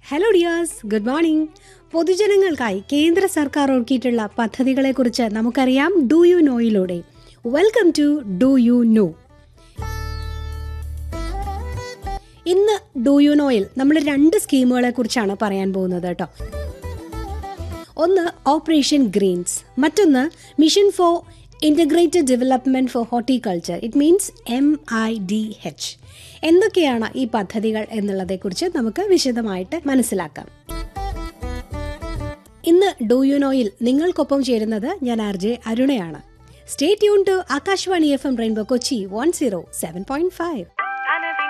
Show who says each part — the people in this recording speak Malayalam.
Speaker 1: ഹലോ ഡിയേഴ്സ് ഗുഡ് മോർണിംഗ് പൊതുജനങ്ങൾക്കായി കേന്ദ്ര സർക്കാർ ഒരുക്കിയിട്ടുള്ള പദ്ധതികളെക്കുറിച്ച് നമുക്കറിയാം ഡു യു നോയിലൂടെ welcome to do you know ഇന്ന് ഡു യു നോയിൽ നമ്മൾ രണ്ട് സ്കീമുകളെ കുറിച്ചാണ് പറയാൻ പോകുന്നത് കേട്ടോ ഒന്ന് ഓപ്പറേഷൻ ഗ്രീൻസ് മറ്റൊന്ന് mission for integrated development for horticulture it means M I D H എന്തൊക്കെയാണ് ഈ പദ്ധതികൾ എന്നുള്ളതെക്കുറിച്ച് നമുക്ക് വിശദമായിട്ട് മനസ്സിലാക്കാം ഇന്ന് ഡു യു നോയിൽ നിങ്ങൾക്കൊപ്പം ചേരുന്നത് ഞാൻ ആർ ജെ അരുണയാണ് stay tune to Akashvani F M rainbow Kochi one zero seven point five